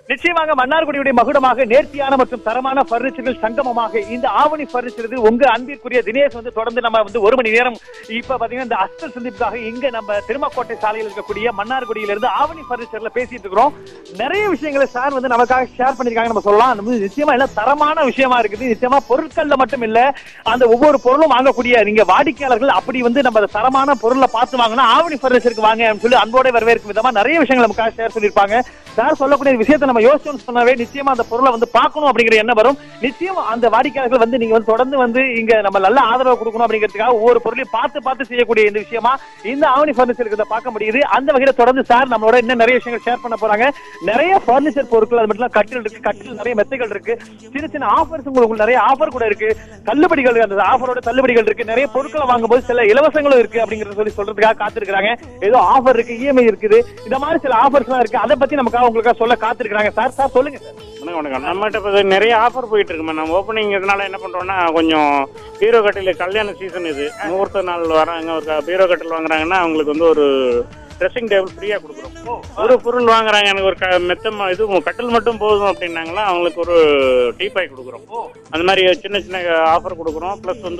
நிச்சயமாக மன்னார்குடியுடைய மகுடமாக நேர்த்தியான மற்றும் தரமான பர்னிச்சர்கள் சங்கமமாக இந்த ஆவணி பர்னிச்சர் உங்க அன்பிற்குரிய தினேஷ் வந்து தொடர்ந்து நம்ம வந்து ஒரு மணி நேரம் இப்ப பாத்தீங்கன்னா இந்த அஸ்த சந்திப்புக்காக இங்க நம்ம திருமக்கோட்டை சாலையில் இருக்கக்கூடிய மன்னார்குடியில இருந்து ஆவணி பர்னிச்சர்ல பேசிட்டு இருக்கிறோம் நிறைய விஷயங்களை சார் வந்து நமக்காக ஷேர் பண்ணிருக்காங்க நம்ம சொல்லலாம் அது வந்து நிச்சயமா எல்லாம் தரமான விஷயமா இருக்குது நிச்சயமா பொருட்கள்ல மட்டும் இல்ல அந்த ஒவ்வொரு பொருளும் வாங்கக்கூடிய நீங்க வாடிக்கையாளர்கள் அப்படி வந்து நம்ம அந்த தரமான பொருளை பார்த்து வாங்கினா ஆவணி பர்னிச்சருக்கு வாங்க அப்படின்னு சொல்லி அன்போட வரவேற்கும் விதமா நிறைய விஷயங்கள் நமக்காக ஷேர் பண்ணிருப்பாங்க சார் சொல்லக்கூடிய விஷயத்தை நம்ம யோசிச்சோம்னு சொன்னாவே நிச்சயமா அந்த பொருளை வந்து பார்க்கணும் அப்படிங்கிற எண்ணம் வரும் நிச்சயம் அந்த வாடிக்கையாளர்கள் வந்து நீங்க வந்து தொடர்ந்து வந்து இங்க நம்ம நல்ல ஆதரவு கொடுக்கணும் அப்படிங்கிறதுக்காக ஒவ்வொரு பொருளையும் பார்த்து பார்த்து செய்யக்கூடிய இந்த விஷயமா இந்த ஆவணி பர்னிச்சருக்கு இதை பார்க்க முடியுது அந்த வகையில தொடர்ந்து சார் நம்மளோட இன்னும் நிறைய விஷயங்கள் ஷேர் பண்ண போறாங்க நிறைய பர்னிச்சர் பொருட்கள் அது மட்டும் இல்ல கட்டில் இருக்கு கட்டில் நிறைய மெத்தைகள் இருக்கு சின்ன சின்ன ஆஃபர்ஸ் உங்களுக்கு நிறைய ஆஃபர் கூட இருக்கு தள்ளுபடிகள் அந்த ஆஃபரோட தள்ளுபடிகள் இருக்கு நிறைய பொருட்களை வாங்கும்போது சில இலவசங்களும் இருக்கு அப்படிங்கறத சொல்லி சொல்றதுக்காக காத்திருக்காங்க ஏதோ ஆஃபர் இருக்கு இஎம்ஐ இருக்குது இந்த மாதிரி சில ஆஃபர்ஸ் எல்லாம் இருக்கு அதை பத்தி நமக்காக உங்களுக்காக சொல்ல காத்திருக்காங்க சார் சார் சொல்லுங்க சார் வணக்கம் வணக்கம் நம்மகிட்ட இப்போ நிறைய ஆஃபர் போயிட்டு இருக்குமா நம்ம ஓப்பனிங் இதனால என்ன பண்றோம்னா கொஞ்சம் பீரோ கட்டில் கல்யாண சீசன் இது முகூர்த்த நாள் வராங்க ஒரு க- பீரோ கட்டில் வாங்குறாங்கன்னா அவங்களுக்கு வந்து ஒரு ட்ரெஸ்ஸிங் டேபிள் ஃப்ரீயா கொடுக்குறோம் ஒரு பொருள் வாங்குறாங்க எனக்கு ஒரு க மெத்தம் இது கட்டில் மட்டும் போதும் அப்படின்னாங்களா அவங்களுக்கு ஒரு டீபாய் கொடுக்குறோம் அந்த மாதிரி சின்ன சின்ன ஆஃபர் கொடுக்குறோம் ப்ளஸ் வந்து